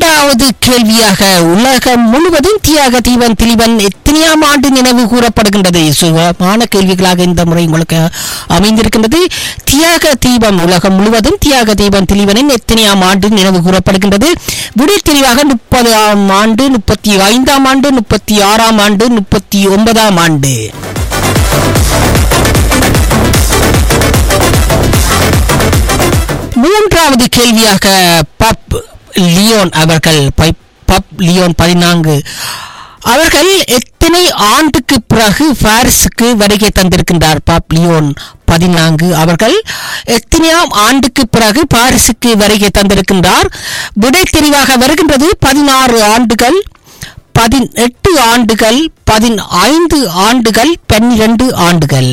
இரண்டாவது கேள்வியாக உலகம் முழுவதும் தியாக தீபன் திலீபன் எத்தனையாம் ஆண்டு நினைவு கூறப்படுகின்றது சுகமான கேள்விகளாக இந்த முறை உங்களுக்கு அமைந்திருக்கின்றது தியாக தீபம் உலகம் முழுவதும் தியாக தீபன் திலீபனின் எத்தனையாம் ஆண்டு நினைவு கூறப்படுகின்றது விடை தெளிவாக முப்பதாம் ஆண்டு முப்பத்தி ஐந்தாம் ஆண்டு முப்பத்தி ஆறாம் ஆண்டு முப்பத்தி ஒன்பதாம் ஆண்டு மூன்றாவது கேள்வியாக பப் லியோன் அவர்கள் பை- பப் லியோன் பதினான்கு அவர்கள் எத்தனை ஆண்டுக்கு பிறகு பாரிஸுக்கு வருகை தந்திருக்கின்றார் பாப் லியோன் பதினான்கு அவர்கள் எத்தனையாம் ஆண்டுக்கு பிறகு பாரிஸுக்கு வருகை தந்திருக்கின்றார் விடை தெரிவாக வருகின்றது பதினாறு ஆண்டுகள் பதினெட்டு ஆண்டுகள் பதினைந்து ஆண்டுகள் பன்னிரண்டு ஆண்டுகள்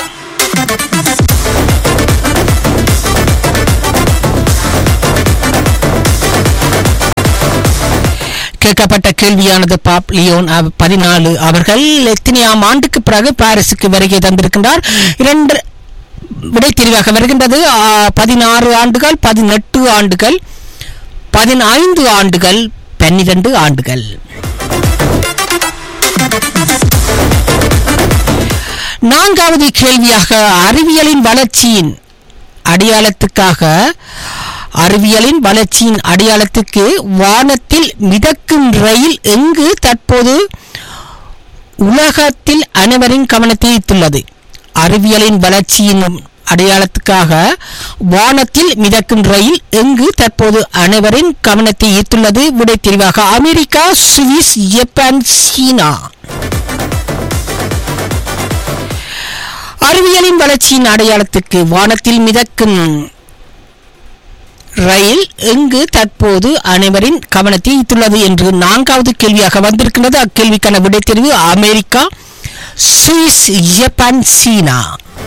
கேட்கப்பட்ட கேள்வியானது பாப் லியோன் அவ- பதினாலு அவர்கள் எத்தனையாம் ஆண்டுக்கு பிறகு பாரிஸுக்கு வருகை தந்திருக்கின்றார் இரண்டு விடை தெரிவாக வருகின்றது ஆ, பதினாறு ஆண்டுகள் பதினெட்டு ஆண்டுகள் பதினைந்து ஆண்டுகள் பன்னிரண்டு ஆண்டுகள் நான்காவது கேள்வியாக அறிவியலின் வளர்ச்சியின் அடையாளத்துக்காக அறிவியலின் வளர்ச்சியின் அடையாளத்துக்கு வானத்தில் மிதக்கும் ரயில் எங்கு தற்போது உலகத்தில் அனைவரின் கவனத்தை ஈர்த்துள்ளது அறிவியலின் வளர்ச்சியின் அடையாளத்துக்காக வானத்தில் மிதக்கும் ரயில் எங்கு தற்போது அனைவரின் கவனத்தை ஈர்த்துள்ளது விடை தெரிவாக அமெரிக்கா சுவிஸ் ஜப்பான் சீனா அறிவியலின் வளர்ச்சியின் அடையாளத்துக்கு வானத்தில் மிதக்கும் ரயில் எங்கு தற்போது அனைவரின் கவனத்தை ஈர்த்துள்ளது என்று நான்காவது கேள்வியாக வந்திருக்கின்றது அக்கேள்விக்கான விடை தெரிவு அமெரிக்கா சுவிஸ் ஜப்பான் சீனா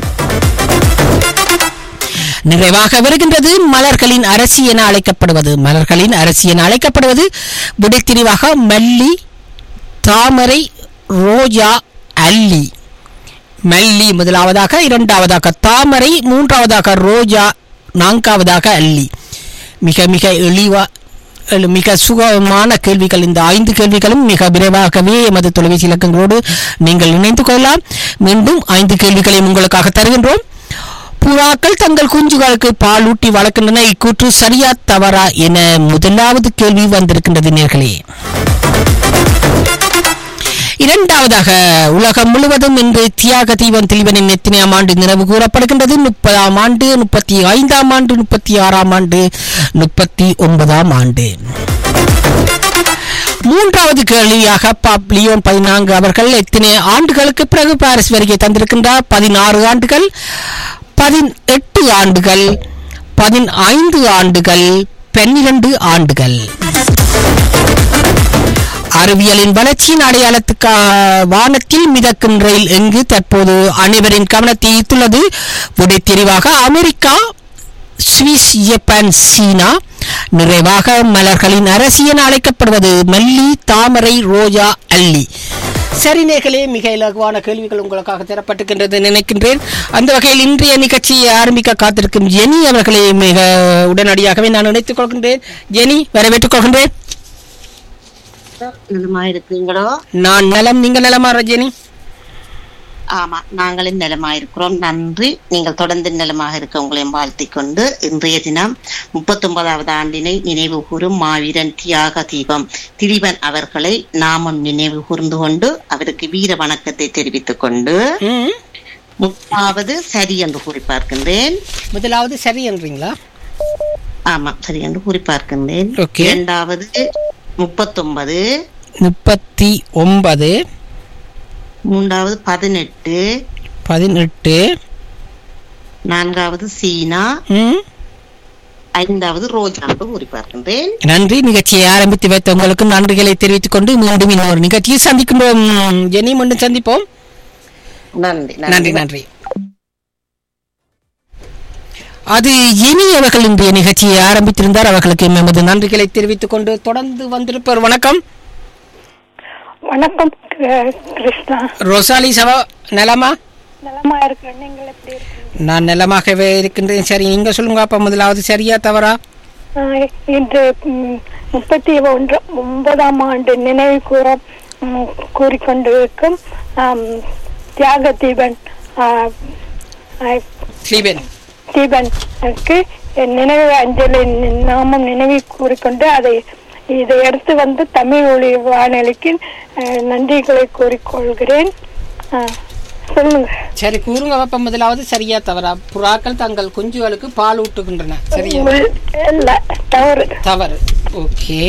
நிறைவாக வருகின்றது மலர்களின் அரசி என அழைக்கப்படுவது மலர்களின் அரசி என அழைக்கப்படுவது விடை தெரிவாக மல்லி தாமரை ரோஜா அல்லி மல்லி முதலாவதாக இரண்டாவதாக தாமரை மூன்றாவதாக ரோஜா நான்காவதாக அல்லி மிக மிக எளிவா எழு- மிக சுகமான கேள்விகள் இந்த ஐந்து கேள்விகளும் மிக விரைவாகவே எமது தொலைபேசி இலக்கங்களோடு நீங்கள் இணைந்து கொள்ளலாம் மீண்டும் ஐந்து கேள்விகளையும் உங்களுக்காக தருகின்றோம் புறாக்கள் தங்கள் குஞ்சுகளுக்கு பாலூட்டி வளர்க்கின்றன இக்கூற்று சரியா தவறா என முதலாவது கேள்வி வந்திருக்கின்றது நேர்களே இரண்டாவதாக உலகம் முழுவதும் இன்று தியாக தீபம் திலீபனின் எத்தனையாம் ஆண்டு நினைவு கூறப்படுகின்றது முப்பதாம் ஆண்டு முப்பத்தி ஐந்தாம் ஆண்டு முப்பத்தி ஆறாம் ஆண்டு முப்பத்தி ஒன்பதாம் ஆண்டு மூன்றாவது கேள்வியாக பாப் லியோன் பதினான்கு அவர்கள் எத்தனை ஆண்டுகளுக்கு பிறகு பாரிஸ் வருகை தந்திருக்கின்றார் பதினாறு ஆண்டுகள் பதினெட்டு ஆண்டுகள் பதினைந்து ஆண்டுகள் பன்னிரண்டு ஆண்டுகள் அறிவியலின் வளர்ச்சியின் அடையாளத்துக்காக வானத்தில் மிதக்கும் ரயில் எங்கு தற்போது அனைவரின் கவனத்தை ஈர்த்துள்ளது விடை தெரிவாக அமெரிக்கா சுவிஸ் ஜப்பான் சீனா நிறைவாக மலர்களின் அரசி என அழைக்கப்படுவது மல்லி தாமரை ரோஜா அல்லி சரி நேர்களே மிக இலகுவான கேள்விகள் உங்களுக்காக தரப்பட்டிருக்கின்றது நினைக்கின்றேன் அந்த வகையில் இன்றைய நிகழ்ச்சியை ஆரம்பிக்க காத்திருக்கும் ஜெனி அவர்களை மிக உடனடியாகவே நான் நினைத்துக் கொள்கின்றேன் ஜெனி வரவேற்றுக் கொள்கின்றேன் நலமா இருக்கிறீங்களோ நான் நலம் நீங்கள் நலமா ரஜினி ஆமா நாங்களும் நலமா இருக்கிறோம் நன்றி நீங்கள் தொடர்ந்து நலமாக இருக்க உங்களையும் வாழ்த்திக் கொண்டு இன்றைய தினம் முப்பத்தொன்பதாவது ஆண்டினை நினைவு கூறும் மாவீரன் தியாக தீபம் திலீபன் அவர்களை நாமும் நினைவு கூர்ந்து கொண்டு அவருக்கு வீர வணக்கத்தை தெரிவித்துக் கொண்டு ம். முப்பாவது சரி என்று கூறி பார்க்கின்றேன் முதலாவது சரி என்றீங்களா ஆமா சரி என்று கூறி பார்க்கின்றேன் Okay. இரண்டாவது முப்பத்தொன்பது முப்பத்தி ஒன்பது மூன்றாவது பதினெட்டு பதினெட்டு நான்காவது சீனா ம். ஐந்தாவது ரோஜா என்று கூறி பார்க்கின்றேன் நன்றி நிகழ்ச்சியை ஆரம்பித்து வைத்த உங்களுக்கு நன்றிகளை தெரிவித்துக் கொண்டு மீண்டும் இன்னொரு நிகழ்ச்சியை சந்திக்கின்றோம் ஜெனி மீண்டும் சந்திப்போம் நன்றி நன்றி நன்றி அது இனி அவர்கள் இன்றைய நிகழ்ச்சியை ஆரம்பித்திருந்தார் அவர்களுக்கு எமது நன்றிகளை தெரிவித்துக் கொண்டு தொடர்ந்து வந்திருப்பவர் வணக்கம் வணக்கம் க- கிருஷ்ணா ரோசாலி சவா நலமா நலமா இருக்கிறேன் நீங்கள் எப்படி இருக்கீங்க நான் நலமாகவே இருக்கின்றேன் சரி நீங்க சொல்லுங்க அப்ப முதலாவது சரியா தவறா ஆஹ் இன்று ம், முப்பத்தி ஒன்று ஒன்பதாம் ஆண்டு நினைவு கூற ம், கூறிக்கொண்டிருக்கும் ஆம், தியாக தீபன் ஆஹ், ஆஹ், ஸ்லீபன் தீபனுக்கு என் நினைவு அஞ்சலி நி- நாமம் நினைவு கூறிக்கொண்டு அதை இதை எடுத்து வந்து தமிழ் ஒளி வானொலிக்கு ஆஹ், நன்றிகளை கூறிக்கொள்கிறேன் ஆஹ், சொல்லுங்க சரி கூறுங்க பாப்பா முதலாவது சரியா தவறா புறாக்கள் தங்கள் குஞ்சுகளுக்கு பால் ஊட்டுகின்றன சரியா உள்- இல்ல தவறு தவறு ஓகே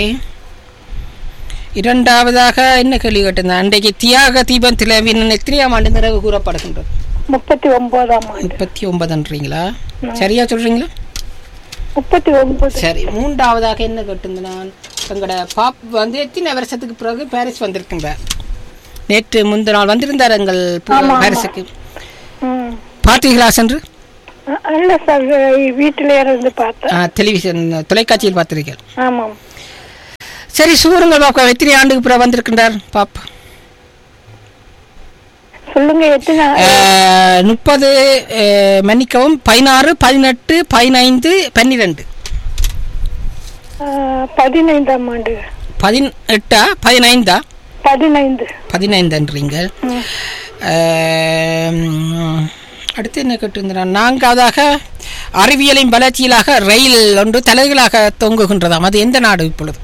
இரண்டாவதாக என்ன கேள்வி கேட்டிருந்தேன் அன்றைக்கு தியாக தீபம் திலவின் எத்தனையாம் ஆண்டு நிறைவு கூறப்படுகின்றது முப்பத்தி ஒன்பதாம் ஆண்டு முப்பத்தி ஒன்பதுன்றீங்களா சரியா சொல்றீங்களா முப்பத்தி ஒன்பது சரி மூன்றாவதாக என்ன கேட்டிருந்தேன் நான் எங்களோட பாப் வந்து எத்தனை வருஷத்துக்கு பிறகு பாரிஸ் வந்திருக்கின்றார் நேற்று முந்தின நாள் வந்திருந்தார் எங்கள் பு- ஆமா, ஆமா. பாரிஸுக்கு ம். பார்த்தீர்களா சென்று அ- இல்ல சார் வீட்டிலே இருந்து பார்த்தேன் ஆ, டெலிவிஷன் தொலைக்காட்சியில் பார்த்திருக்கேன் ஆமாம் சரி சூருங்கள் பாப்பா எத்தனை ஆண்டுக்கு பிறகு வந்திருக்கின்றார் பாப் சொல்லுங்க எத்தனை முப்பது மன்னிக்கவும் பதினாறு பதினெட்டு பதினைந்து பன்னிரெண்டு ஆ, பதினைந்தாம் ஆண்டு பதினெட்டா பதினைந்தா பதினைந்து பதினைந்துன்றீங்க ம். ஆம், அடுத்து என்ன கேட்டிருந்தான் நான்காவதாக அறிவியலின் வளர்ச்சியிலாக ரயில் ஒன்று தலைகளாக தொங்குகின்றதாம் அது எந்த நாடு இப்பொழுது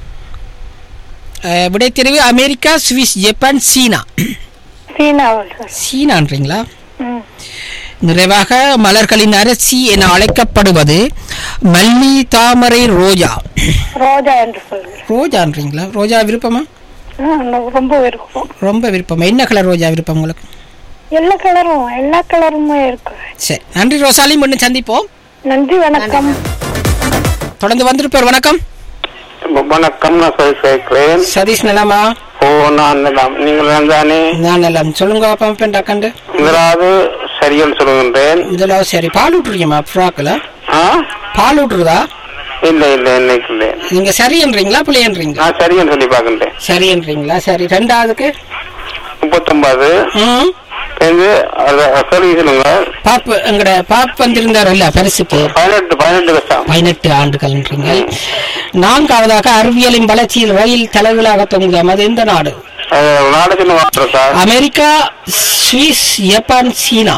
அஹ், விடைத்தெரிவு அமெரிக்கா சுவிஸ் ஜப்பான் சீனா சீனாவில் சார் சீனான்றீங்களா ம். நிறைவாக மலர்களின் அரசி என அழைக்கப்படுவது மல்லி தாமரை ரோஜா ரோஜா என்று சொல்கிறேன் ரோஜான்றீங்களா ரோஜா விருப்பமா ஆ, எனக்கு ரொம்ப விருப்பம் ரொம்ப விருப்பமா என்ன கலர் ரோஜா விருப்பம் உங்களுக்கு எல்லா கலரும் எல்லா கலருமே இருக்கு சரி நன்றி ரோசாலி மீண்டும் சந்திப்போம் நன்றி வணக்கம் தொடர்ந்து வந்திருப்பார் வணக்கம் வணக்கம் நான் சொல்லி சேர்க்கிறேன் சதீஷ் நலமா ஓ நான் நலம் நீங்கள் தானே நான் நலம் சொல்லுங்க அப்பா பெண் டக்கண்டு முதலாவது சரியான சொல்லுகின்றேன் இதெல்லாம் சரி பால் விட்டுருக்கீமா ஃப்ராக்கில் ஆ பால் விட்டுருதா இல்ல இல்ல இன்னைக்கு இல்லை நீங்க சரின்றீங்களா பிள்ளைன்றீங்களா நான் சரின்னு சொல்லி பார்க்கின்றேன் சரின்றீங்களா சரி ரெண்டாவதுக்கு முப்பத்தொன்பது ம் இது கேள்வி சொல்லுங்க பாப்பு எங்கட பாப் வந்திருந்தார் இல்ல பரிசுக்கு பதினெட்டு பதினெட்டு வருஷம் பதினெட்டு ஆண்டுகள்ன்றீங்க நான்காவதாக அறிவியலின் வளர்ச்சியில் ரயில் தலைகளாக தொங்குதாம் அது எந்த நாடு அது நாடு சின்ன இருக்கா அமெரிக்கா சுவிஸ் ஜப்பான் சீனா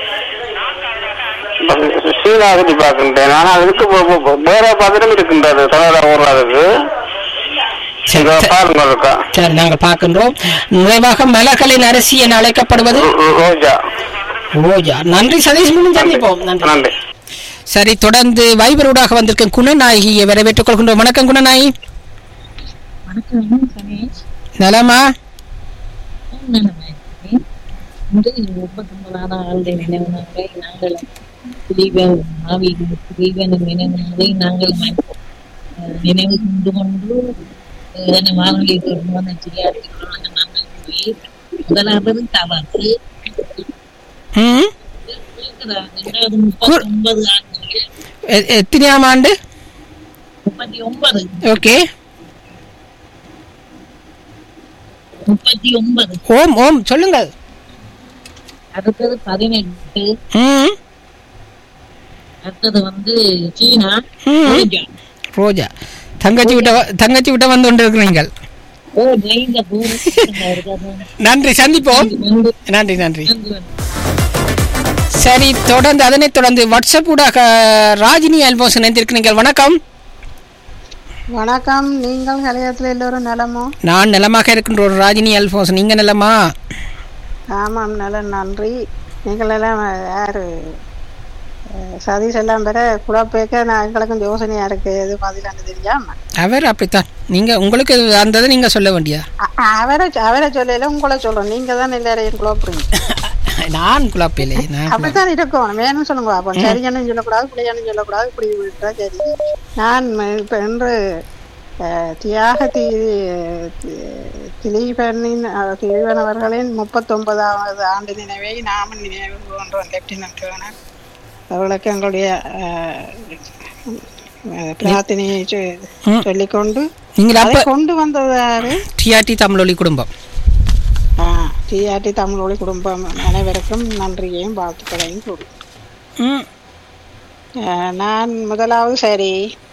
சீனா சொல்லி பார்க்கின்றேன் ஆனால் அதுக்கு போ- போ- போ- வேற பதனம் இருக்கின்றது தமிழக ஓடுறதுக்கு சரி, இங்க சரி. பாருங்க இருக்கா சரி நாங்கள் பார்க்கின்றோம் நிறைவாக மலர்களின் அரசி என அழைக்கப்படுவது ரோ- ரோ- ரோஜா ரோஜா நன்றி சதீஷ் மீண்டும் சந்திப்போம் நன்றி நன்றி சரி தொடர்ந்து வைபரூடாக வந்திருக்கும் குணநாயகியை வரவேற்றுக் கொள்கின்றோம் வணக்கம் குணநாயகி வணக்கம் கணேஷ் நலமா இன்று முப்பத்தொன்பதாம் ஆண்டு நினைவு நாளை நாங்கள் திலீபன் மாவீரன் திலீபன் நினைவு நாளை நாங்கள் அஹ், நினைவு கொண்டு கொண்டு இதனை வானொலி தொடர்பான செய்யாட்டிகளோடு நாங்கள் போய் முதலாவது தவறு ம் இரண்டாவது முப்பத்தி ஒன்பது ஆண்டுகள் எ- எத்தனையாம் ஆண்டு முப்பத்தி ஒன்பது ஓகே முப்பத்தி ஒன்பது ஓம் ஓம் சொல்லுங்கள் அடுத்தது பதினெட்டு ம் அடுத்தது வந்து சீனா ம். ரோஜா. ரோஜா தங்கச்சி விட்ட வ- தங்கச்சி விட்ட வந்து கொண்டிருக்கிறீங்கள் ஓ நீங்க தூரம் நன்றி சந்திப்போம் நன்றி நன்றி நன்றி சரி தொடர்ந்து அதனைத் தொடர்ந்து வாட்ஸ்அப் ஊடாக ராஜினி அல்போஸ் இணைந்திருக்கிறீர்கள் வணக்கம் வணக்கம் நீங்கள் கலையத்தில் எல்லோரும் நலமோ நான் நலமாக இருக்கின்ற ஒரு ராஜினி அல்போஸ் நீங்க நலமா ஆமாம் நல்ல நன்றி நீங்கள் எல்லாம் யார் சதீஷ் எல்லாம் பெற குழப்பேக்க நான் எங்களுக்கும் யோசனையா இருக்கு எது பதிலான்னு தெரியாம அவர் அப்படித்தான் நீங்க உங்களுக்கு அந்த இதை நீங்க சொல்ல வேண்டியா அ- அவரை அவரை சொல்லல உங்களை சொல்றோம் நீங்க தான் எல்லாரையும் குழப்புறீங்க நான் குழப்பில்லை நான் குழப்ப- அப்படித்தான் இருக்கும் வேணும்னு சொல்லுங்க அப்போ சரியானு சொல்லக்கூடாது பிள்ளையானு சொல்லக்கூடாது இப்படி விட்டா சரி நான் இப்ப இன்று அஹ், தியாக தி தி- திலீபனின் அஹ், திலீபன் அவர்களின் முப்பத்தொன்பதாவது ஆண்டு நினைவை நாம நினைவு கூறுகின்றோம் லெப்டினன்ட் கர்னல் அவர்களுக்கு எங்களுடைய அஹ், அஹ், பிரார்த்தனையை சொ- ம். சொல்லிக்கொண்டு நீங்கள் அதை அப்ப கொண்டு வந்தது யாரு டிஆர்டி தமிழொலி குடும்பம் டிஆர்டி தமிழ் ஒளி குடும்பம் அனைவருக்கும் நன்றியையும் வாழ்த்துக்களையும் கூறி ம் அஹ் நான் முதலாவது சரி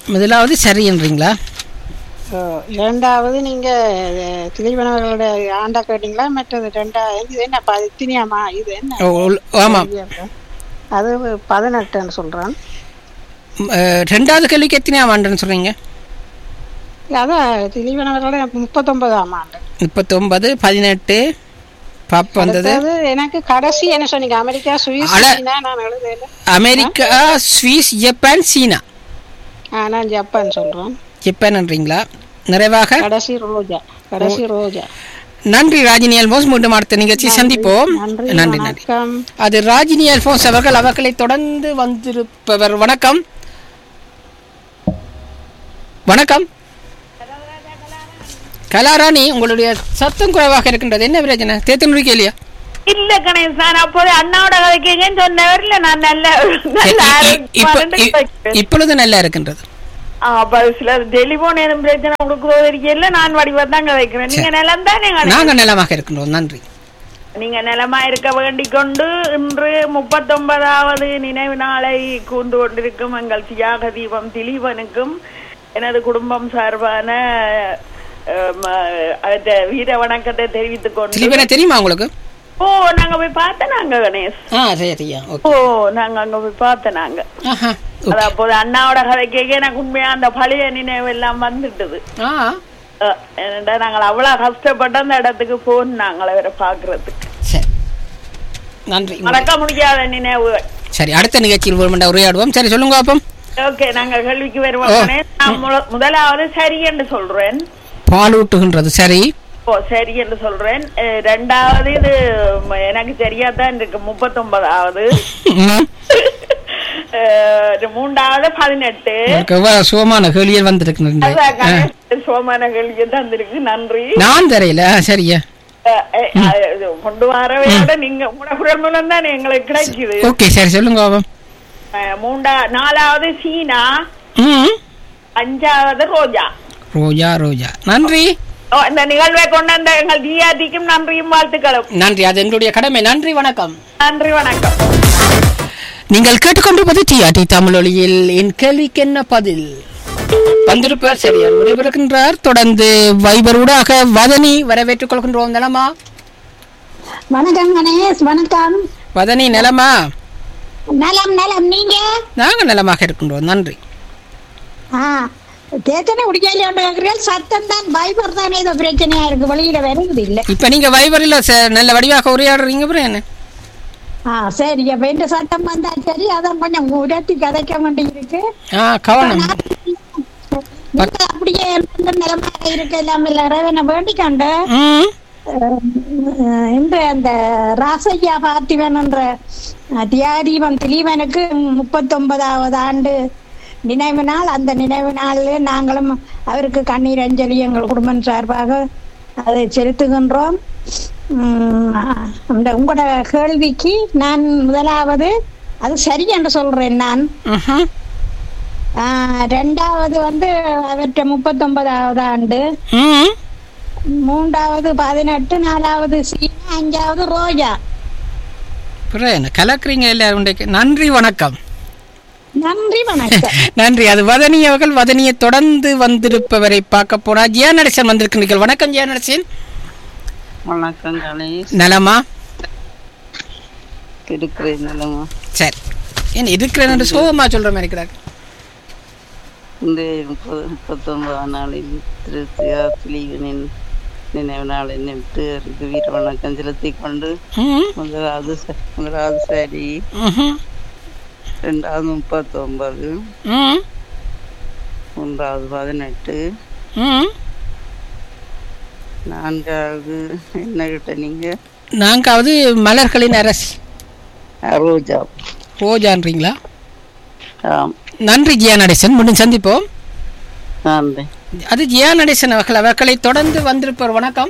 முதலாவது சரின்றீங்களா ஓ, இரண்டாவது நீங்க அஹ், திலீபனவர்களோட ஆண்டா கேட்டீங்களா மற்றது ரெண்டாவது இது என்ன பதினியாமா இது என்ன ஓ, உள்- ஆமாம் அது பதினெட்டுன்னு சொல்றான் ம், அஹ், ரெண்டாவது கேள்விக்கு எத்தனையாம் ஆண்டுன்னு சொல்றீங்க அதான் திலீபனவர்களோட முப்பத்தொன்பதாம் ஆண்டு முப்பத்தொன்பது பதினெட்டு பாப்பு வந்தது அடுத்தது எனக்கு கடைசி என்ன சொன்னீங்க அமெரிக்கா சுவிஸ் அட. சீனா நான் எழுதல அமெரிக்கா சுவிஸ் ஜப்பான் சீனா ஆ, நான் ஜப்பான் சொல்றேன் ஜப்பான்ன்றீங்களா நிறைவாக கடைசி ரோஜா கடைசி ரோஜா நன்றி ராஜினி அல்போன்ஸ் மீண்டும் அடுத்த நிகழ்ச்சி சந்திப்போம் நன்றி நன்றி நன்றி வணக்கம் அது ராஜினி அல்போன்ஸ் அவர்கள் அவர்களை தொடர்ந்து வந்திருப்பவர் வணக்கம் வணக்கம் கலாராணி உங்களுடைய சத்தம் குறைவாக இருக்கின்றது என்ன பிரச்சனை தேத்தனுடைய கேள்வியா இல்ல கணேஷ் நான் அப்போது அண்ணாவோட கதைக்கேங்கன்னு சொன்னவர் இல்ல நான் நல்ல நல்ல இ- இ- இப்ப- ஆரோக்கியமான இ- வைக்கிறேன். இப்பொழுது நல்லா இருக்கின்றது ஆ, அப்ப சில டெலிபோன் எதுவும் பிரச்சனை கொடுக்குறோ தெரியல நான் வடிவா தான் கதைக்கிறேன் நீங்க நிலம் தானே நாங்க நலமாக இருக்கின்றோம் நன்றி நீங்க நிலமா இருக்க வேண்டிக் கொண்டு இன்று முப்பத்தொன்பதாவது நினைவு நாளை கூண்டு கொண்டிருக்கும் எங்கள் தியாக தீபம் திலீபனுக்கும் எனது குடும்பம் சார்பான அஹ், ம- அந்த வீர வணக்கத்தை தெரிவித்துக் கொண்டு திலீபனை தெரியுமா உங்களுக்கு ஓ நாங்க போய் பார்த்தோம் நாங்க கணேஷ் ஆ சரியா ஓகே ஓ நாங்க அங்க போய் பார்த்தோம் நாங்க ஆஹா அது அப்போது அண்ணாவோட கதை கேட்க எனக்கு உண்மையா அந்த பழைய நினைவு எல்லாம் வந்துட்டது ஆ அஹ், ஏனென்றா நாங்கள் அவ்வளவு கஷ்டப்பட்டு அந்த இடத்துக்கு போனோம் நாங்கள வேற பாக்குறதுக்கு சரி நன்றி மறக்க முடியாத நினைவுகள் சரி அடுத்த நிகழ்ச்சியில் ஒரு மணி உரையாடுவோம் சரி சொல்லுங்க அப்போ ஓகே நாங்க கேள்விக்கு வருவோம் நான் முத- முதலாவது சரி என்று சொல்றேன் பால் ஊட்டுகின்றது சரி ஓ சரி என்று சொல்றேன் அஹ், ரெண்டாவது இது ம- எனக்கு சரியா தான் இருக்கு முப்பத்தொன்பதாவது ம். அஹ், மூன்றாவது பதினெட்டு உங்களுக்கு எவ்வளவு சுகமான கேள்விகள் வந்திருக்கின்றன அதான் ஆ. கணேஷ் சோமான கேள்வி தந்திருக்கு நன்றி நான் தெரியல ஆ, சரியா அஹ், அஹ், அஹ், இது கொண்டு வரவையோட நீங்க உங்களோட குரல் மூலம் தான் எங்களுக்கு கிடைக்குது ஓகே சரி சொல்லுங்க அப்போ அஹ், மூண்டா நாலாவது சீனா ம் அஞ்சாவது ரோஜா ரோஜா ரோஜா நன்றி ஓ, இந்த நிகழ்வை கொண்டு வந்த எங்கள் டிஆர்டிக்கும் நன்றியும் வாழ்த்துக்களும் நன்றி அது எங்களுடைய கடமை நன்றி வணக்கம் நன்றி வணக்கம் நீங்கள் கேட்டுக்கொண்டிருப்பது டிஆர்டி தமிழொலியில் என் கேள்விக்கு என்ன பதில் வந்திருப்பார் சரியா முடிவெடுக்கின்றார் தொடர்ந்து வைபரூடாக வதனி வரவேற்றுக் கொள்கின்றோம் நலமா வணக்கம் கணேஷ் வணக்கம் வதனி நலமா நலம் நலம் நீங்க நாங்க நலமாக இருக்கின்றோம் நன்றி ஆ தேத்தனை குடிக்கல கேட்கிறீர்கள் சத்தம் தான் பைபர் தானே ஏதோ பிரச்சனையா இருக்கு வெளியில வருவது இல்ல இப்ப நீங்க வைபரில் ச- நல்ல வடிவாக உரையாடுறீங்க அப்புறம் என்ன ஆ சரி அப்ப இந்த சத்தம் வந்தா சரி அதான் கொஞ்சம் உரத்தி கதைக்க வேண்டியிருக்கு ஆ கவனம் நீங்க அப்படியே நல்ல நிலமாக இருக்க இல்லாம இறைவனை வேண்டிக் கொண்டு ம் அஹ், இன்று அந்த ராசையா பார்த்திபன் என்ற அஹ், தியாதீபம் திலீபனுக்கு முப்பத்தொன்பதாவது ஆண்டு நினைவு நாள் அந்த நினைவு நாளில் நாங்களும் அவருக்கு கண்ணீர் அஞ்சலி எங்கள் குடும்பம் சார்பாக அதை செலுத்துகின்றோம் உம், அந்த உங்களோட கேள்விக்கு நான் முதலாவது அது சரி என்று சொல்றேன் நான் ம்ஹும். ஆஹ், ரெண்டாவது வந்து அவர்கிட்ட முப்பத்தொன்பதாவது ஆண்டு ம் மூன்றாவது பதினெட்டு நாலாவது சீனா அஞ்சாவது ரோஜா அப்புறம் என்ன கலக்குறீங்க எல்லாரும் இன்றைக்கு. நன்றி வணக்கம் நன்றி வணக்கம் நன்றி அது வதனி அவர்கள் வதனியை தொடர்ந்து வந்திருப்பவரை பார்க்க போனா ஜியா நடேசன் வந்திருக்கிறீர்கள் வணக்கம் ஜியா நடேசன் வணக்கம் கணேஷ் நலமா இருக்கிறேன் நிலமா சரி ஏன் இருக்கிறேன் என்று சோகமா சொல்ற மாதிரி இருக்கிறார் இந்த முப்பது முப்பத்தொன்பதாம் நாளில் திரு திலீவனின் நினைவு நாளை நினைத்து அவருக்கு வீர வணக்கம் செலுத்தி கொண்டு ம் முதலாவது ச- முதலாவது சரி ம்ஹும். ரெண்டாவது முப்பத்தொன்பது ம் மூன்றாவது பதினெட்டு ம் நான்காவது என்ன கிட்ட நீங்க நான்காவது மலர்களின் அரசி ரோஜா ரோஜான்றீங்களா ஆம் நன்றி ஜியா நடேசன் மீண்டும் சந்திப்போம் நன்றி அது ஜியா நடேசன் அவர்கள் அவர்களை தொடர்ந்து வந்திருப்பார் வணக்கம்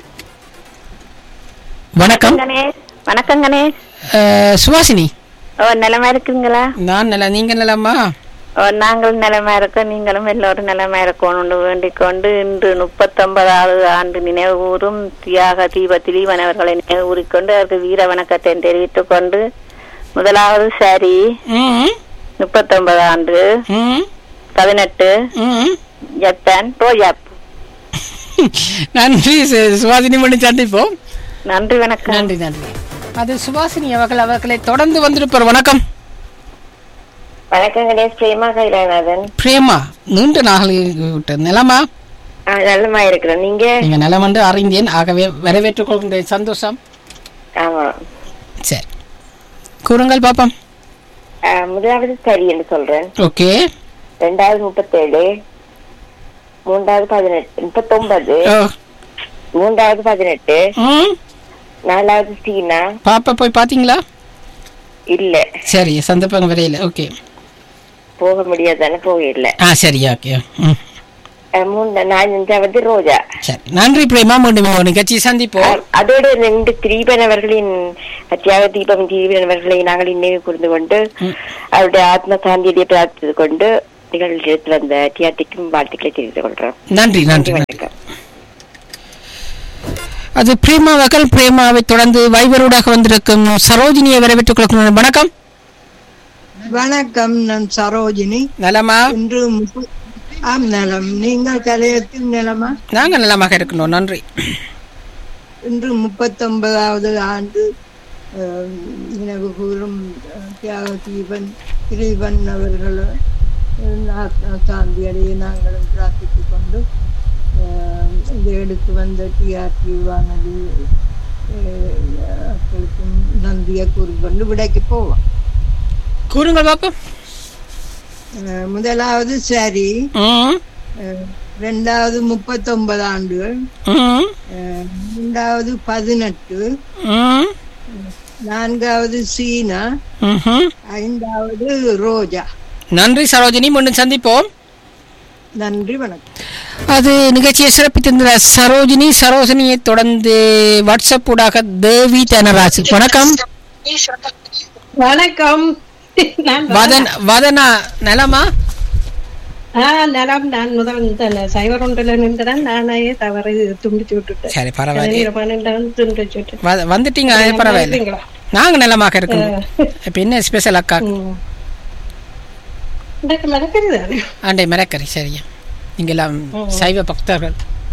வணக்கம் கணேஷ் வணக்கம் கணேஷ் அஹ், சுவாசினி ஓ நிலமா இருக்குங்களா நான் நல்லா நீங்க நலமா ஓ நாங்கள் நிலமா இருக்கோம் நீங்களும் எல்லோரும் நிலமா இருக்கணும்னு வேண்டிக் கொண்டு இன்று முப்பத்தொன்பதாவது ஆண்டு நினைவு கூறும் தியாக தீப திலீபன் அவர்களை நினைவு கூறிக்கொண்டு அவருக்கு வீர வணக்கத்தை தெரிவித்துக் கொண்டு முதலாவது சரி ம் முப்பத்தொன்பது ஆண்டு ம் பதினெட்டு ம். ஜப்பான் ரோஜா நன்றி சு- சுவாசினி மணி சந்திப்போம் நன்றி வணக்கம் நன்றி நன்றி அது சுபாசினி அவர்கள் அவர்களை தொடர்ந்து வந்திருப்பார் வணக்கம் வணக்கம் கணேஷ் பிரேமா கைலாநாதன் பிரேமா நீண்ட நாள் விட்ட நிலமா நல்லமா இருக்கிறேன் நீங்க நீங்க நிலம் என்று அறிந்தேன் ஆகவே வரவேற்றுக் கொள்கின்றேன் சந்தோஷம் ஆமா சரி கூறுங்கள் பாப்போம் ஆஹ் முதலாவது சரி என்று சொல்றேன் ஓகே ரெண்டாவது முப்பத்தேழு மூன்றாவது பதினெட்டு முப்பத்தொன்பது ஓ மூன்றாவது பதினெட்டு ம் நாலாவது சீனா பாப்பா போய் பாத்தீங்களா இல்ல சரி சந்தர்ப்பம் வரையில ஓகே போக முடியாதானே போக இல்ல ஆ சரி ஓகே ம் ஆஹ் மூணு நாலஞ்சாவது ரோஜா சரி நன்றி பிரேமா மீண்டும் ஒரு நிகழ்ச்சி சந்திப்போம் ஆஹ் அதோடு ரெண்டு திரீபன் அவர்களின் தியாக தீபம் தீபன் அவர்களை நாங்கள் நினைவு கூர்ந்து கொண்டு அவருடைய ஆத்ம சாந்தியை பிரார்த்தித்து கொண்டு நிகழ்ச்சி எடுத்து வந்த தியாத்திக்கும் வாழ்த்துக்களை தெரிவித்துக் கொள்றோம் நன்றி நன்றி நன்றி அது பிரேமா அவர்கள் பிரேமாவை தொடர்ந்து வைபரூடாக வந்திருக்கும் சரோஜினியை வரவேற்றுக் கொள்கிறேன் வணக்கம் வணக்கம் நான் சரோஜினி நலமா இன்று முப்ப- ஆம் நலம் நீங்கள் கலையத்தில் நிலமா நாங்க நலமாக இருக்கணும் நன்றி இன்று முப்பத்தொன்பதாவது ஆண்டு அஹ், நினைவு கூறும் அஹ், தியாக தீபன் திலீபன் அவர்கள் சாந்தி அடைய நாங்களும் பிரார்த்தித்துக் கொண்டு அஹ், இதை எடுத்து வந்த டிஆர்டி வானொலி அஹ், மக்களுக்கும் நன்றியை கூறிக்கொண்டு விடைக்கு போவோம் கூறுங்கள் பாப்போம் அஹ், முதலாவது சரி ம், அஹ், ரெண்டாவது முப்பத்தொன்பது ஆண்டுகள் ம், அஹ், மூன்றாவது பதினெட்டு ம், நான்காவது சீனா ம்ஹும். ஐந்தாவது ரோஜா நன்றி சரோஜினி மீண்டும் சந்திப்போம் நன்றி வணக்கம் அது நிகழ்ச்சியை சிறப்பித்திருந்த சரோஜினி சரோஜினியை தொடர்ந்து வாட்ஸ்அப் ஊடாக தேவி தனராஜ் வணக்கம் வணக்கம் நான் வதன் வதனா நலமா ஆ நலம் நான் முதல் இந்த சைவர் ஒன்றில் நின்றுதான் நானே தவறு துண்டிச்சு விட்டுட்டேன் சரி பரவாயில்லை நீங்க பன்னெண்டாவது துண்டிச்சு விட்டுட்டேன் வ- வந்துட்டீங்க அது நல்லா பரவாயில்லை இருக்கீங்களா? நாங்க நலமாக இருக்கணும் இப்ப என்ன ஸ்பெஷல் அக்கா எனக்கு நடக்கிறது ஆண்டை மரக்கறி சரியா நீங்கெல்லாம் சைவ பக்தர்கள்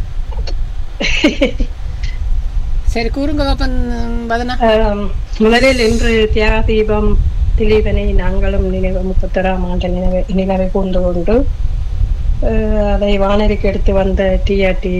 சரி கூறுங்க பாப்பன் வதனா ஆம், முதலில் இன்று தியாக தீபம் திலீபனை நாங்களும் நினைவு முப்பத்தொராம் ஆண்டு நினைவு நினைவை கொண்டு கொண்டு அஹ், அதை வானொலிக்கு எடுத்து வந்த டிஆர்டி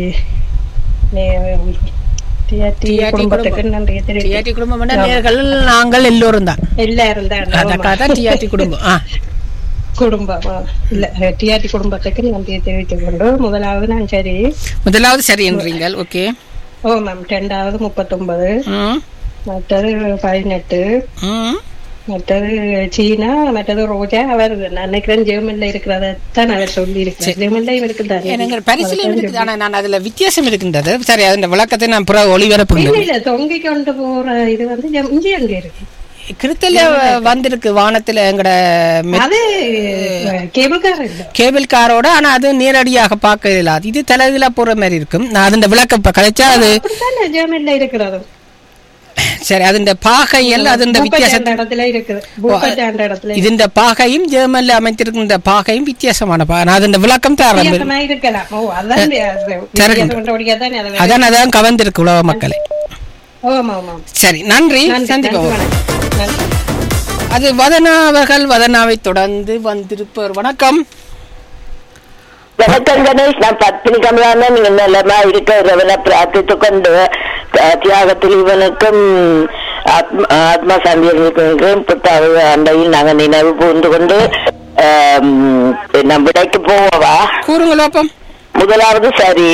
டிஆர்டி TRT குடும்பத்துக்கு குடும்பம். நன்றி TRT குடும்பம் என்றால் நேர்கள் நாங்கள் எல்லோரும் தான் எல்லாரும் தான் அதற்காக தான் டிஆர்டி குடும்பம் ஆ குடும்பம் ஆ. இல்ல டிஆர்டி குடும்பத்துக்கு நன்றியை தெரிவித்துக் கொண்டு முதலாவது நான் சரி முதலாவது சரி என்றீங்கள் ஓகே ஓ மேம் ரெண்டாவது முப்பத்தொன்பது ம் மற்றது பதினெட்டு ம் மற்றது சீனா மற்றது ரோஜா அவர் நான் நினைக்கிறேன் ஜெர்மன்ல இருக்கிறதான் அவர் சொல்லி இருக்கிறார் ஜெர்மன்ல இவருக்கு தான் எனக்கு பரிசிலும் இருக்குது ஆனா நான் அதுல வித்தியாசம் இருக்கின்றது சரி அதன் விளக்கத்தை நான் புற ஒளிபரப்பு இல்ல இல்ல தொங்கி கொண்டு போற இது வந்து ஜெம்- இங்கே அங்க இருக்கு கிருத்தல வந்திருக்கு வானத்துல எங்கட மெத்- அது கேபிள் கார் இல்ல கேபிள் காரோட ஆனா அது நேரடியாக பார்க்க இல்லாது இது தலைவில போற மாதிரி இருக்கும் நான் அதன் விளக்கம் இப்ப கழிச்சா அது அப்படித்தானே ஜெர்மன்ல இருக்கிறது சரி അതിന്റെ പാകയല്ല അതിന്റെ വ്യത്യാസം பூப்பட்டாண்ட இடத்துல இருக்குது பூப்பட்டாண்ட இடத்துல ഇതിന്റെ പാകയും ജർമ്മനിൽ அமைத்திருக்கின்ற பாகையும் வித்தியாசமான பா- நான் അതിന്റെ விளக்கம் தரேன் வித்தியாசமா இருக்கலாம் ஓ அதான் அது வித்தியாசம் கொண்டபடியா தானே அதை அதான் அதான் கவர்ந்திருக்கு உலக மக்களை ஆமா ஆமா சரி நன்றி நன்றி, சந்திப்போம் நன்றி, நன்றி. அது வதனா அவர்கள் வதனாவை தொடர்ந்து வந்திருப்பவர் வணக்கம் வணக்கம் கணேஷ் நான் பத்மினி கமலான நீங்க நிலமா இருக்கிறவனை பிரார்த்தித்து கொண்டு அஹ், தியாகத்தில் இவனுக்கும் ஆத்ம ஆத்ம சந்தியர்களுக்கும் புத்தாவது அண்டையில் நாங்கள் நினைவு கூர்ந்து கொண்டு ஆம், நம்ம விடைக்கு போவா கூறுங்கள் பாப்போம் முதலாவது சரி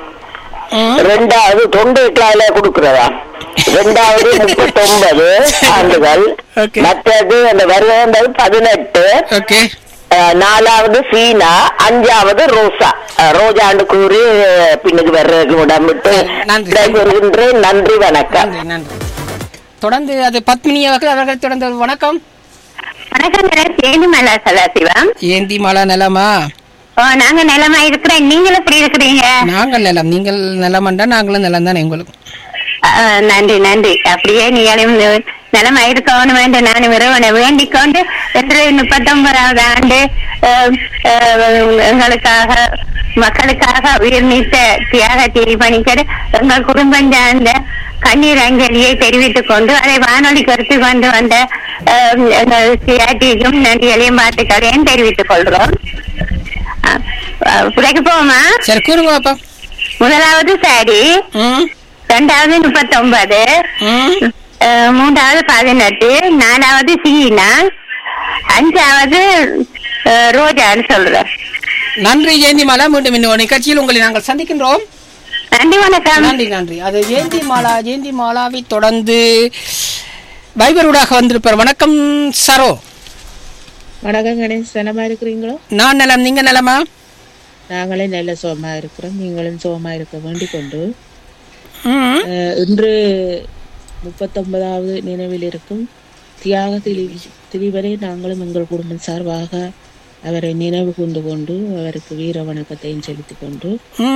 ரெண்டாவது தொண்டு கிளால கொடுக்கிறதா ரெண்டாவது முப்பத்தொன்பது ஆண்டுகள் மற்றது அந்த வருகிறது பதினெட்டு அஹ், நாலாவது சீனா அஞ்சாவது ரோசா அஹ், ரோஜாண்டு கூறி அஹ், பின்னுக்கு வர்றதுக்கு உடம்பிட்டு விடைபெறுகின்றேன் நன்றி வணக்கம் நன்றி நன்றி தொடர்ந்து அது பத்மினி அவர்கள் அவர்கள் தொடர்ந்து வணக்கம் வணக்கம் தேனிமலா சதாசிவம் ஏந்தி மலா நலமா ஓ நாங்க நிலமா இருக்கிறோம் நீங்கள் எப்படி இருக்கிறீங்க நாங்கள் நலம் நீங்கள் நலமண்டா நாங்களும் நலம் தானே உங்களுக்கு ஆ, நன்றி நன்றி அப்படியே நீங்களும் நலமா இருக்கணும் என்று நான் இறைவனை வேண்டிக் கொண்டு இன்று முப்பத்தொன்பதாவது ஆண்டு அஹ், அஹ், எங்களுக்காக மக்களுக்காக உயிர் நீத்த தியாக தீர்ப்பணிக்கர் எங்கள் குடும்பம் சார்ந்த கண்ணீர் அஞ்சலியை தெரிவித்துக் கொண்டு அதை வானொலி கருத்து கொண்டு வந்த அஹ், எங்கள் சிஆர்டிக்கும் நன்றிகளையும் வாழ்த்துக்களையும் தெரிவித்துக் கொள்கிறோம் அஹ், அஹ், உரைக்கு போமா சரி கூறுங்க பாப்பா முதலாவது சாரி ரெண்டாவது முப்பத்தொன்பது அஹ், மூன்றாவது பதினெட்டு நாலாவது சீனா அஞ்சாவது அஹ், ரோஜான்னு சொல்றேன் நன்றி ஜெயந்தி மாலா மீண்டும் இன்னொரு நிகழ்ச்சியில் உங்களை நாங்கள் சந்திக்கின்றோம் நன்றி வணக்கம் நன்றி நன்றி அது ஜெயந்தி மாலா ஜெயந்தி மாலாவை தொடர்ந்து வைபரூடாக வந்திருப்பார் வணக்கம் சரோ வணக்கம் கணேஷ் நலமா இருக்கிறீங்களோ நான் நலம் நீங்க நலமா நாங்களே நல்ல சுகமா இருக்கிறோம் நீங்களும் சுகமா இருக்க வேண்டிக் கொண்டு அஹ், இன்று முப்பத்தொன்பதாவது நினைவில் இருக்கும் தியாக திலி திலீபரை நாங்களும் எங்கள் குடும்பம் சார்பாக அவரை நினைவு கூர்ந்து கொண்டு அவருக்கு வீர வணக்கத்தையும் செலுத்திக் கொண்டு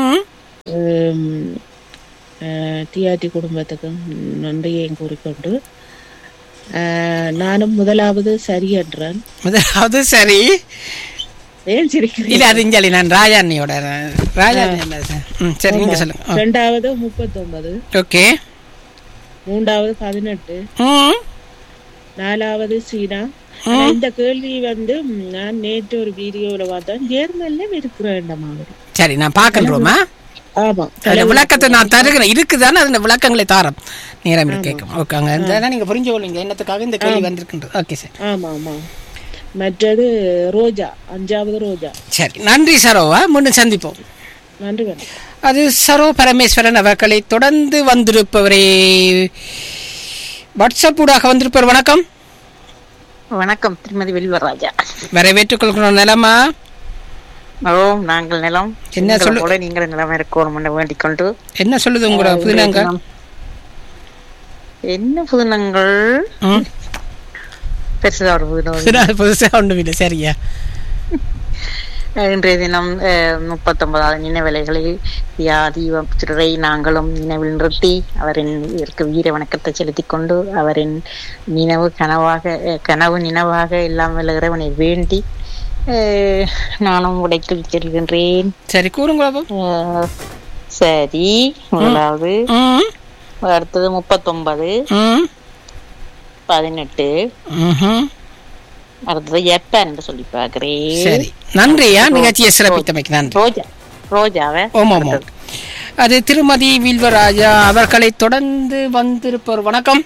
டிஆர்டி குடும்பத்துக்கும் நன்றியையும் கூறிக்கொண்டு அஹ், நானும் முதலாவது சரி என்றான் முதலாவது சரி ஏன் சிரிக்கிறீங்க இல்ல அது இஞ்சாலி நான் ராஜாண்ணியோட ராஜாண்ணி என்ன இது? ம், சரி நீங்க ஆமா. சொல்லுங்க ஆ. ரெண்டாவது முப்பத்தொன்பது ஓகே மூன்றாவது பதினெட்டு ம். நாலாவது சீனா ஆனா இந்த கேள்வி வந்து ம், நான் நேற்று ஒரு வீடியோல பார்த்தேன் ஜேர்மன்ல இருக்கிற மாதிரி சரி நான் பார்க்கன்றோமா ஆமா அதுல விளக்கத்தை நான் தருகிறேன் இருக்குதானே அதுல விளக்கங்களை தாரம் நேரம் கேட்கும் ஓகே அங்க இருந்தா நீங்க புரிஞ்சு கொள்ளுங்க என்னத்துக்காக இந்த கேள்வி ஆமா. வந்திருக்கின்றது ஓகே சார் ஆமா ஆமா மற்றது ரோஜா அஞ்சாவது ரோஜா சரி நன்றி சரோவா மீண்டும் சந்திப்போம் நன்றி வணக்கம் அது சரோ பரமேஸ்வரன் அவர்களை தொடர்ந்து வந்திருப்பவரே வாட்ஸ்அப் ஊடாக வந்திருப்பவர் வணக்கம் வணக்கம் திருமதி வெளிவராஜா வரவேற்றுக் கொள்கிறோம் நிலமா ஓ நாங்கள் நிலம் என்ன உங்களை சொல்லு- போல நீங்கள் நிலம் இருக்கணும் என்று வேண்டிக் கொண்டு என்ன சொல்லுது உங்களோட அஹ், புதினங்க இன்றைய தினம் என்ன புதினங்கள் பெருசா ஒரு புதினம் புதுசா ஒன்றும் இல்லை சரியா அஹ், இன்றைய தினம் அஹ், முப்பத்தொன்பதாவது நினைவலைகளில் யா தீபம் சிறை நாங்களும் நினைவில் நிறுத்தி அவரின் இதற்கு வீர வணக்கத்தை செலுத்திக் கொண்டு அவரின் நினைவு கனவாக அஹ், கனவு நினைவாக எல்லாம் வல்ல இறைவனை வேண்டி அஹ், நானும் உடைத்து செல்கின்றேன் சரி கூறுங்க அஹ், சரி முதலாவது அடுத்தது முப்பத்தொன்பது பதினெட்டு அடுத்தது ஜப்பான் என்று சொல்லி பார்க்கிறேன் சரி நன்றியா நிகழ்ச்சியை சிறப்பித்தமைக்கு நன்றி ரோஜா ரோஜாவை ஓம் ஓம் ஓம். அது திருமதி வில்வராஜா அவர்களை தொடர்ந்து வந்திருப்பவர் வணக்கம்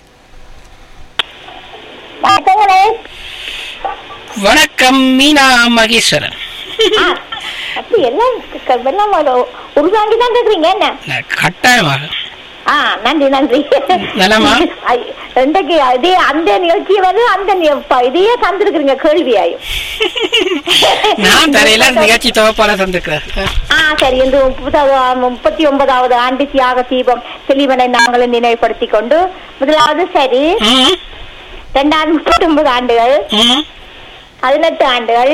வணக்கம் மீனா மகேஸ்வரன் அப்படி எல்லாம் க- எல்லாம் ஒரு- உள்வாங்கி தான் கேக்குறீங்க என்ன கட்டாயமாக ஆ நன்றி நன்றி நலமா? ஐ, இன்றைக்கு இதே அந்த நிகழ்ச்சியை வந்து அந்த நி- ப- இதையே தந்திருக்கிறீங்க கேள்வியாயும் நான் தரையில நிகழ்ச்சி தொகுப்பாளர் தந்திருக்கிறேன் ஆ சரி இந்த முப்பதாவது முப்பத்தி ஒன்பதாவது ஆண்டு தியாக தீபம் தெளிவனை நாங்களும் நினைவுபடுத்திக் கொண்டு முதலாவது சரி இரண்டாவது முப்பத்தி ஒன்பது ஆண்டுகள் பதினெட்டு ஆண்டுகள்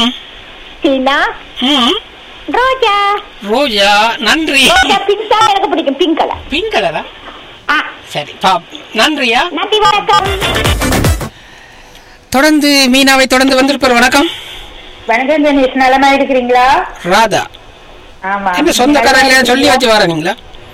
சீனா ரோஜா ரோஜா நன்றி ரோஜா பிங்க் தான் எனக்கு பிடிக்கும் பிங்க் கலர் பிங்க் கலரா சரி பாப் நன்றியா நன்றி வணக்கம் தொடர்ந்து மீனாவை தொடர்ந்து வந்திருப்பவர் வணக்கம் வணக்கம் கணேஷ் நலமா இருக்கிறீங்களா ராதா ஆமா என்ன சொந்தக்காரங்க சொல்லி வச்சு வரீங்களா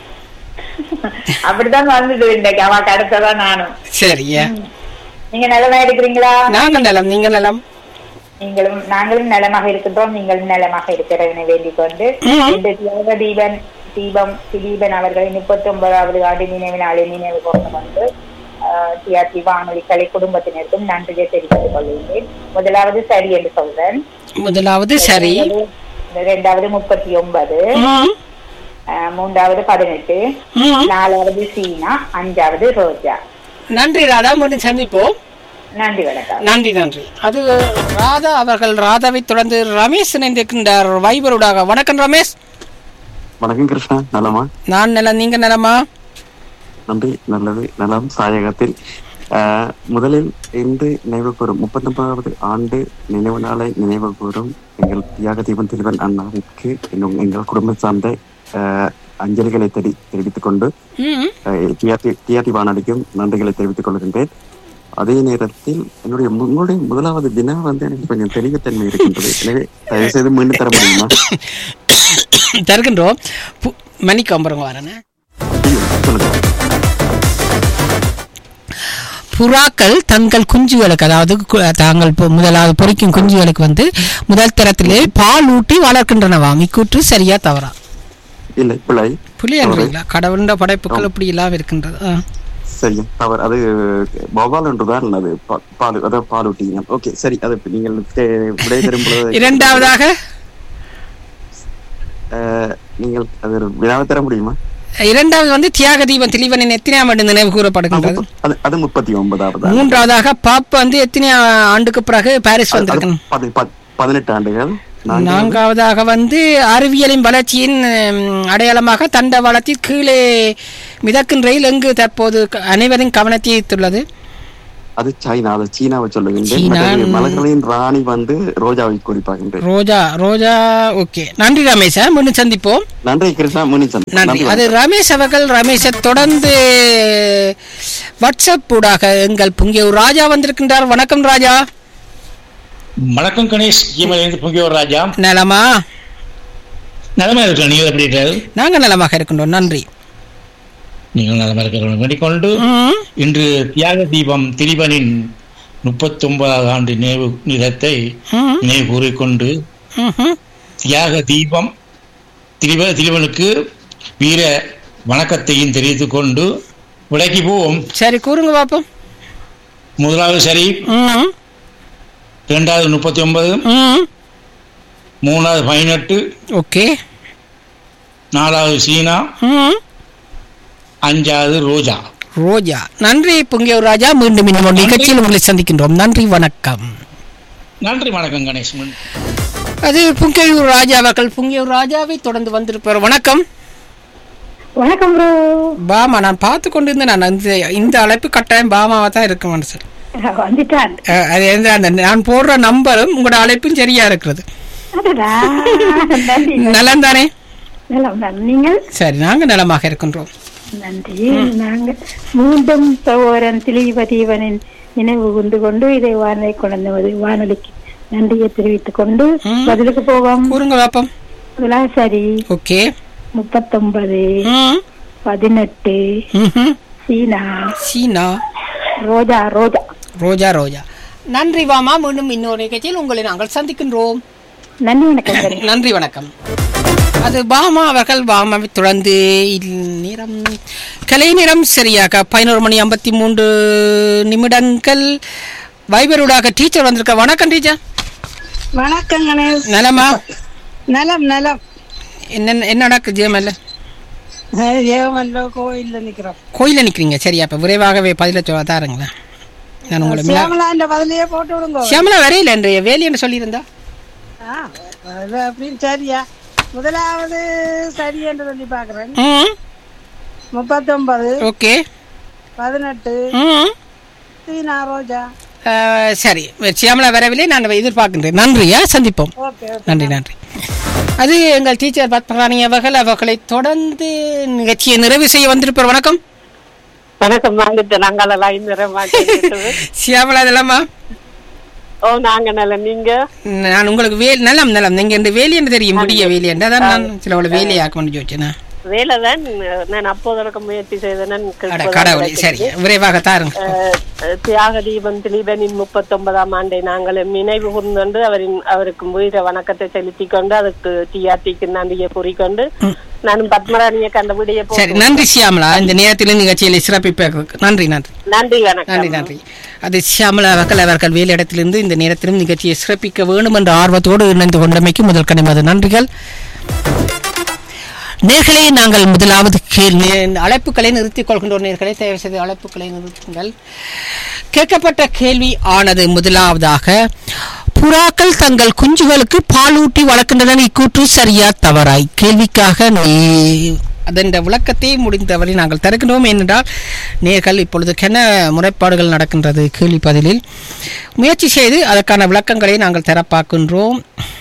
அப்படிதான் வந்தது இன்னைக்கு அவக்கு அடுத்ததான் நானும் சரியா நீங்க நலமா இருக்கிறீங்களா நாங்கள் நலம் நீங்க நலம் நீங்களும் நாங்களும் நலமாக இருக்கின்றோம் நீங்களும் நலமாக இருக்கிறவனை வேண்டிக் கொண்டு இந்த தியாக தீபன் தீபம் திலீபன் அவர்களின் முப்பத்தி ஒன்பதாவது ஆண்டு நினைவு நாளை நினைவு கொண்டு வந்து டிஆர்டி வானொலி கலை குடும்பத்தினருக்கும் நன்றியை தெரிவித்துக் கொள்கின்றேன் முதலாவது சரி என்று சொல்றேன் முதலாவது சரி இரண்டாவது முப்பத்தி ஒன்பது அஹ், மூன்றாவது பதினெட்டு நாலாவது சீனா அஞ்சாவது ரோஜா நன்றி ராதா மீண்டும் சந்திப்போம் நன்றி வணக்கம் நன்றி நன்றி அது ராதா அவர்கள் ராதாவை தொடர்ந்து ரமேஷ் இணைந்திருக்கின்றார் வைபருடாக வணக்கம் ரமேஷ் வணக்கம் கிருஷ்ணா நலமா நான் நலம் நீங்க நலமா நன்றி நல்லது நலம் சாயகத்தில் ஆஹ், முதலில் இன்று நினைவு கூறும் முப்பத்தொன்பதாவது ஆண்டு நினைவு நாளை நினைவு கூறும் எங்கள் தியாக தீபன் திருவன் அண்ணாவுக்கு இன்னும் எங்கள் குடும்பம் சார்ந்த ஆஹ், அஞ்சலிகளை தெரி தெரிவித்துக் கொண்டு ம் டிஆர்டி டிஆர்டி வானொலிக்கும் நன்றிகளை தெரிவித்துக் கொள்கின்றேன் அதே நேரத்தில் என்னுடைய மு- உங்களுடைய முதலாவது வினா வந்து எனக்கு கொஞ்சம் தெளிவுத்தன்மை இருக்கின்றது எனவே தயவு செய்து மீண்டும் தர முடியுமா தருகின்றோம் பு- மன்னிக்க பாருங்க வரேன்னு புறாக்கள் தங்கள் குஞ்சுகளுக்கு அதாவது கு- தாங்கள் பொ- முதலாவது பொறிக்கும் குஞ்சுகளுக்கு வந்து முதல் தரத்திலே பால் ஊட்டி வளர்க்கின்றனவாம் இக்கூற்று சரியா தவறா இல்லை பிள்ளை புலியன்றீங்களா கடவுண்ட படைப்புகள் இப்படி எல்லாம் இருக்கின்றது ஆ. சரி தவறு அது வௌவால் என்றுதான் அது பா- பால் அதாவது பாலூட்டிங்க ஓகே சரி அது நீங்கள் தே- விடை தரும் பொழுது இரண்டாவதாக அஹ், நீங்கள் அது ஒரு வினாவை தர முடியுமா இரண்டாவது வந்து தியாக தீபம் திலீவனின் எத்தனையாம் ஆண்டு நினைவு கூறப்படுகின்றது அது அது முப்பத்தி ஒன்பதாவது மூன்றாவதாக பாப் வந்து எத்தனை ஆண்டுக்கு பிறகு பாரிஸ் வந்திருக்கணும் பதி- பத்- பதினெட்டு ஆண்டுகள் நான்காவது நான்காவதாக வந்து அறிவியலின் வளர்ச்சியின் ம், அடையாளமாக தண்டவாளத்தில் கீழே மிதக்கும் ரயில் எங்கு தற்போது க- அனைவரின் கவனத்தை ஈர்த்துள்ளது அது சைனா அது சீனாவை சொல்லுகின்றேன் சீனா, மற்றது ம். மலர்களின் ராணி வந்து ரோஜாவை குறிப்பாகின்றேன் ரோஜா ரோஜா ஓகே நன்றி ரமேஷ் ஆ, மீண்டும் சந்திப்போம் நன்றி கிருஷ்ணா முனிச்சந்த் நன்றி அது ரமேஷ் அவர்கள் ரமேஷை தொடர்ந்து வாட்ஸ்அப் ஊடாக எங்கள் புங்கியூர் ராஜா வந்திருக்கின்றார் வணக்கம் ராஜா வணக்கம் கணேஷ் ஜீமலேந்து பொங்கியோர் ராஜா நலமா நலமா இருக்கிற நீங்கள் எப்படி இருக்கிறது நாங்கள் நலமாக இருக்கின்றோம் நன்றி நீங்கள் நலமா இருக்கிற வேண்டிக்கொண்டு இன்று தியாக தீபம் திரிபனின் முப்பத்தி ஒன்பதாவது ஆண்டு நினைவு நிறத்தை ம். நினைவு கூறிக்கொண்டு ம்ஹும். தியாக தீபம் திரிப திரிவனுக்கு வீர வணக்கத்தையும் தெரிவித்துக் கொண்டு விலைக்கு போவோம் சரி கூறுங்க பாப்போம் முதலாவது சரி ம் இரண்டாவது முப்பத்தி ஒன்பது ம் மூணாவது பதினெட்டு ஓகே நாலாவது சீனா ம் அஞ்சாவது ரோஜா ரோஜா நன்றி புங்கியூர் ராஜா மீண்டும் இன்னும் ஒரு நிகழ்ச்சியில் உங்களை சந்திக்கின்றோம் நன்றி வணக்கம் நன்றி வணக்கம் கணேஷ் அது புங்கியூர் ராஜா அவர்கள் புங்கியூர் ராஜாவை தொடர்ந்து வந்திருப்பார் வணக்கம் வணக்கம் ப்ரோ பாமா நான் பார்த்து கொண்டு இருந்தேன் நான் இந்த இந்த அழைப்பு கட்டாயம் பாமாவா தான் இருக்கு மனசு வந்துட்டான் அஹ், அது எந்த அந்த நான் போடுற நம்பரும் உங்களோட அழைப்பும் சரியா இருக்கிறது அடடா, நன்றி நலம் தானே நலம் தான். நீங்கள் சரி நாங்க நலமாக இருக்கின்றோம் நன்றி நாங்க மீண்டும் சகோதரன் திலீபதீவனின் நினைவு கொண்டு கொண்டு இதை வானொலி கொண்டு வானொலிக்கு நன்றியை தெரிவித்துக் கொண்டு பதிலுக்கு போவோம் கூறுங்க பாப்போம் அதெல்லாம் சரி ஓகே முப்பத்தொன்பது பதினெட்டு சீனா சீனா ரோஜா ரோஜா ரோஜா ரோஜா நன்றி வாமா மீண்டும் இன்னொரு நிகழ்ச்சியில் உங்களை நாங்கள் சந்திக்கின்றோம் நன்றி வணக்கம் நன்றி வணக்கம் அது பாமா அவர்கள் பாமாவை தொடர்ந்து இல் நேரம் கலை நேரம் சரியாக பதினோரு மணி ஐம்பத்தி மூன்று நிமிடங்கள் வைபரூடாக டீச்சர் வந்திருக்க வணக்கம் டீச்சர் வணக்கம் கணேஷ் நலமா நலம் நலம் என்ன என்ன நடக்கு ஜெயமல்ல ஏவமல்ல கோயில்ல நிக்கிறோம் கோயில நிக்கிறீங்க சரியா அப்ப விரைவாகவே பதில சொல்ல தாருங்களேன் நான் உங்களை மிளா- சியாமலா இந்த பதிலையே போட்டு விடுங்க சியாமலா வரையில என்று வேலி என்று சொல்லியிருந்தா ஆ, அது அப்படின்னு சரியா முதலாவது சரி என்று சொல்லி பாக்குறேன் ம் முப்பத்தொன்பது ஓகே பதினெட்டு ம் சீனா ரோஜா அஹ், சரி சியாமலா வரவில்லை நான் எதிர்பார்க்கின்றேன் நன்றியா சந்திப்போம் ஓகே நன்றி நன்றி அது எங்கள் டீச்சர் பத்மராணி அவர்கள் அவர்களை தொடர்ந்து நிகழ்ச்சியை நிறைவு செய்ய வந்திருப்பார் வணக்கம் வணக்கம் வாங்கிட்டு நாங்கள் எல்லாம் இந்த சியாமலா இதெல்லாமா ஓ நாங்க நல்ல நீங்க நான் உங்களுக்கு வேல் நலம் நலம் நீங்க இந்த வேலி என்று தெரியும் முடிய வேலி என்று அதான் நான் சில அவ்வளவு வேலையை ஆக்க யோசிச்சேன் வேலைதான் நான் அப்போதற்கு முயற்சி செய்தேன் அட கடவுளே சரி விரைவாக தாருங்க தியாக தீபம் திலீபனின் முப்பத்தி ஒன்பதாம் ஆண்டை நாங்கள் நினைவு கூர்ந்து அவரின் அவருக்கு வீர வணக்கத்தை செலுத்திக் கொண்டு அதுக்கு டிஆர்டிக்கு நன்றியை கூறிக்கொண்டு நானும் பத்மராணியை கண்ட விடைய சரி நன்றி சியாமலா இந்த நேரத்தில் நிகழ்ச்சியில் சிறப்பிப்பதற்கு நன்றி நன்றி நன்றி வணக்கம் நன்றி நன்றி அது சியாமலா அவர்கள் அவர்கள் வேலையிடத்திலிருந்து இந்த நேரத்திலும் நிகழ்ச்சியை சிறப்பிக்க வேண்டும் என்ற ஆர்வத்தோடு இணைந்து கொண்டமைக்கு முதல் கனிமது நன்றிகள் நேர்களே நாங்கள் முதலாவது கேள் நே- அழைப்புகளை நிறுத்திக் கொள்கின்றோம் நேர்களே தயவு செய்து அழைப்புகளை நிறுத்துங்கள் கேட்கப்பட்ட கேள்வி ஆனது முதலாவதாக புறாக்கள் தங்கள் குஞ்சுகளுக்கு பாலூட்டி வளர்க்கின்றன இக்கூற்று சரியா தவறாய் கேள்விக்காக நீ- அதன் விளக்கத்தை முடிந்தவரை நாங்கள் தருகின்றோம் ஏனென்றால் நேர்கள் இப்பொழுது கென முறைப்பாடுகள் நடக்கின்றது கேள்வி பதிலில் முயற்சி செய்து அதற்கான விளக்கங்களை நாங்கள் தர பார்க்கின்றோம்